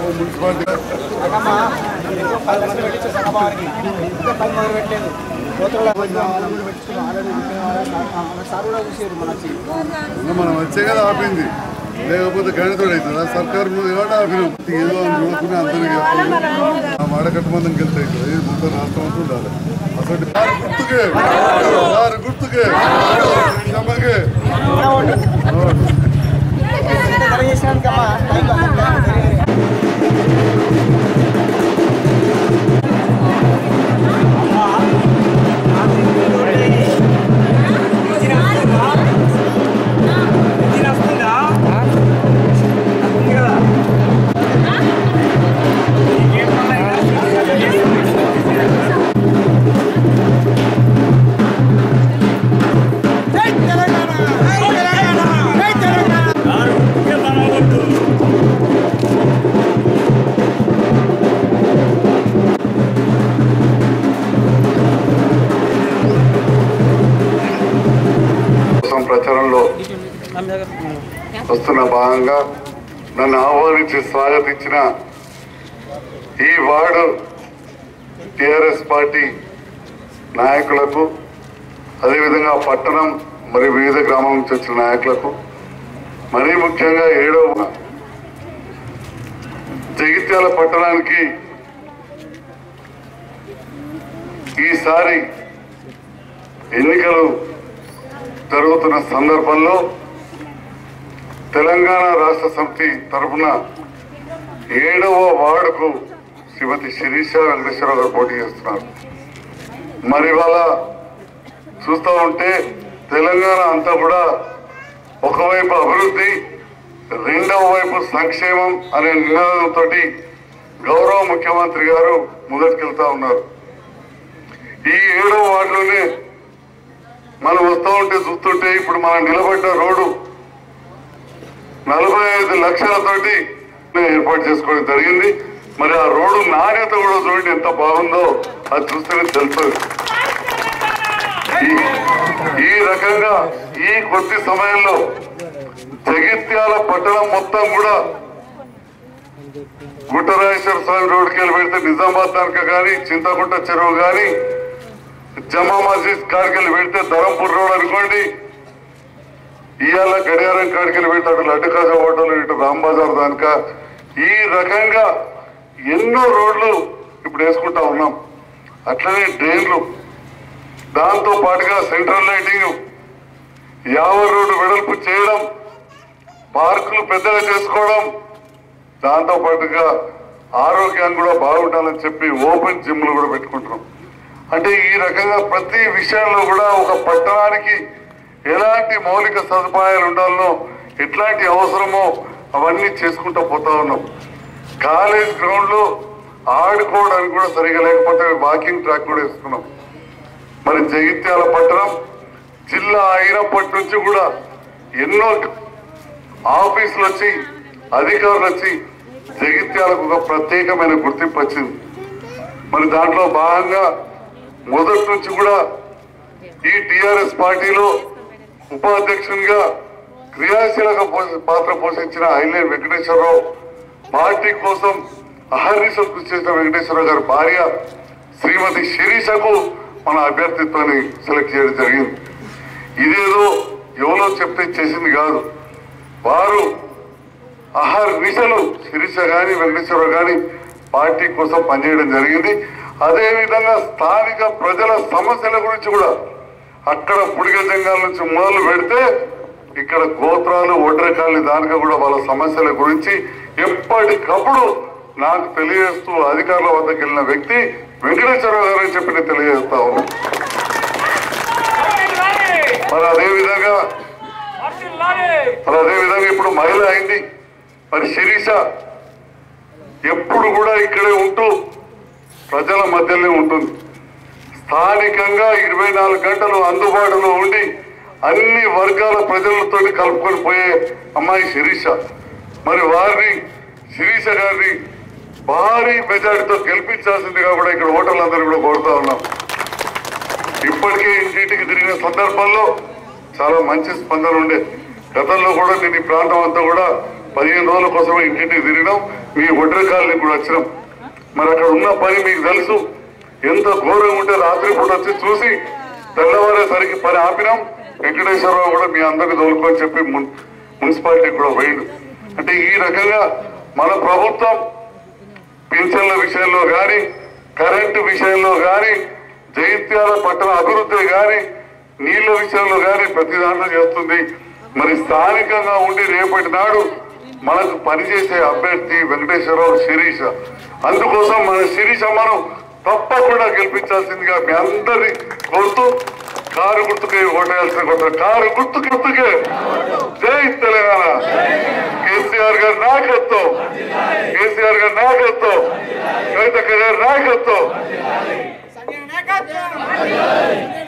municipality ఇంకా మనం వచ్చే కదా ఆపింది లేకపోతే గణితుడు అవుతుందా సర్కారు ముందు కాబట్టి ఆపినాం ఏదో అని చూసుకుని అందరికి చెప్పాలి ఆ వాడకట్టమందరికి వెళ్తాయి ఇక్కడ ఇది మొత్తం రాష్ట్రం అంతా ఉండాలి అసలు వారి గుర్తుకే వారి గుర్తుకే క్షమకే కోసం ప్రచారంలో వస్తున్న భాగంగా నన్ను ఆహ్వానించి స్వాగతించిన ఈ వార్డు టిఆర్ఎస్ పార్టీ నాయకులకు అదేవిధంగా పట్టణం మరియు వివిధ గ్రామాల నుంచి వచ్చిన నాయకులకు మరీ ముఖ్యంగా ఏడవ జగిత్యాల పట్టణానికి ఈసారి ఎన్నికలు జరుగుతున్న సందర్భంలో తెలంగాణ రాష్ట్ర సమితి తరఫున ఏడవ వార్డుకు శ్రీమతి శిరీష వెంకటేశ్వరరావు గారు పోటీ చేస్తున్నారు మరి ఇవాళ చూస్తూ ఉంటే తెలంగాణ అంతా కూడా ఒకవైపు అభివృద్ధి రెండవ వైపు సంక్షేమం అనే నినాదంతో గౌరవ ముఖ్యమంత్రి గారు ముందటికెళ్తా ఉన్నారు ఈ ఏడవ వార్డులోనే మనం వస్తూ ఉంటే చూస్తుంటే ఇప్పుడు మనం నిలబడ్డ రోడ్డు నలభై ఐదు లక్షలతోటి ఏర్పాటు చేసుకోవడం జరిగింది మరి ఆ రోడ్డు నాణ్యత కూడా చూడండి ఎంత బాగుందో అది చూస్తేనే తెలుస్తుంది ఈ- ఈ రకంగా ఈ కొద్ది సమయంలో జగిత్యాల పట్టణం మొత్తం కూడా గుట్టరాజేశ్వర స్వామి రోడ్డుకి వెళ్ళి పెడితే నిజామాబాద్ దానిక కానీ చింతకుంట చెరువు కానీ జమా మస్జిద్ కాడికెళ్ళి పెడితే ధరంపూర్ రోడ్ అనుకోండి ఇవాళ గడియారం కాడికెళ్ళి పెడితే అటు లడ్డు కాజా హోటల్ ఇటు రామ్ బజార్ దానిక ఈ రకంగా ఎన్నో రోడ్లు ఇప్పుడు వేసుకుంటా ఉన్నాం అట్లనే డ్రైన్లు దాంతో పాటుగా సెంట్రల్ లైటింగ్ యావ రోడ్డు వెడల్పు చేయడం పార్కులు పెద్దగా చేసుకోవడం దాంతో పాటుగా ఆరోగ్యం కూడా బాగుండాలని చెప్పి ఓపెన్ జిమ్లు కూడా పెట్టుకుంటున్నాం అంటే ఈ రకంగా ప్రతి విషయంలో కూడా ఒక పట్టణానికి ఎలాంటి మౌలిక సదుపాయాలు ఉండాలనో ఎట్లాంటి అవసరమో అవన్నీ చేసుకుంటూ పోతా ఉన్నాం కాలేజ్ గ్రౌండ్ లో ఆడుకోవడానికి కూడా సరిగా లేకపోతే వాకింగ్ ట్రాక్ కూడా వేసుకున్నాం మరి జగిత్యాల పట్టణం జిల్లా అయినప్పటి నుంచి కూడా ఎన్నో ఆఫీసులు వచ్చి అధికారులు వచ్చి జగిత్యాలకు ఒక ప్రత్యేకమైన గుర్తింపు వచ్చింది మరి దాంట్లో భాగంగా మొదటి నుంచి కూడా ఈ టిఆర్ఎస్ పార్టీలో ఉపాధ్యక్షునిగా క్రియాశీలక పోష- పాత్ర పోషించిన ఐలేన్ వెంకటేశ్వరరావు పార్టీ కోసం అహర్నిశలు కృషి చేసిన వెంకటేశ్వరరావు గారి భార్య శ్రీమతి శిరీషకు మన అభ్యర్థిత్వాన్ని సెలెక్ట్ చేయడం జరిగింది ఇదేదో ఎవరో చెప్తే చేసింది కాదు వారు అహర్ నిశలు శిరీష గాని వెంకటేశ్వరరావు గాని పార్టీ కోసం పనిచేయడం జరిగింది అదే విధంగా స్థానిక ప్రజల సమస్యల గురించి కూడా అక్కడ పుడిగ జంగాల నుంచి మొదలు పెడితే ఇక్కడ గోత్రాలు ఒడ్రకాలి దానిక కూడా వాళ్ళ సమస్యల గురించి ఎప్పటికప్పుడు నాకు తెలియజేస్తూ అధికారుల వద్దకు వెళ్ళిన వ్యక్తి వెంకటేశ్వరరావు గారు అని చెప్పి నేను తెలియజేస్తా ఉన్నాను మరి అదే విధంగా మరి అదే విధంగా ఇప్పుడు మహిళ అయింది మరి శిరీష ఎప్పుడు కూడా ఇక్కడే ఉంటూ ప్రజల మధ్యలోనే ఉంటుంది స్థానికంగా ఇరవై నాలుగు గంటలు అందుబాటులో ఉండి అన్ని వర్గాల ప్రజలతో కలుపుకొని పోయే అమ్మాయి శిరీష మరి వారిని శిరీష గారిని భారీ మెజార్టీతో గెలిపించాల్సిందిగా కూడా ఇక్కడ ఓటర్లందరూ కూడా కోరుతా ఉన్నాం ఇప్పటికే ఇంటింటికి తిరిగిన సందర్భంలో చాలా మంచి స్పందన ఉండే గతంలో కూడా నేను ఈ ప్రాంతం అంతా కూడా పదిహేను రోజుల కోసమే ఇంటింటికి తిరిగినాం మీ ఒడ్ర కాలనీ కూడా వచ్చినాం మరి అక్కడ ఉన్న పని మీకు తెలుసు ఎంత ఘోరంగా ఉంటే రాత్రి పూట వచ్చి చూసి తెల్లవారేసరికి పని ఆపినాం వెంకటేశ్వరరావు కూడా మీ అందరిని తోలుకొని చెప్పి మున్- మున్సిపాలిటీ కూడా పోయిండు అంటే ఈ రకంగా మన ప్రభుత్వం పింఛన్ల విషయంలో కానీ కరెంటు విషయంలో కానీ జైత్యాల పట్టణ అభివృద్ధి కానీ నీళ్ల విషయంలో కానీ ప్రతి దాంట్లో చేస్తుంది మరి స్థానికంగా ఉండి రేపటి నాడు మనకు పనిచేసే అభ్యర్థి వెంకటేశ్వరరావు శిరీష అందుకోసం మన శిరీష మనం తప్పకుండా గెలిపించాల్సిందిగా మీ అందరినీ కోరుతూ కారు గుర్తుకే ఓటేయాల్సిన కొత్త కారు గుర్తు గుర్తుకే జై తెలంగాణ కేసీఆర్ గారి నాయకత్వం కేసీఆర్ గారి నాయకత్వం కవితక్క గారి నాయకత్వం సంజయ్ నాయకత్వం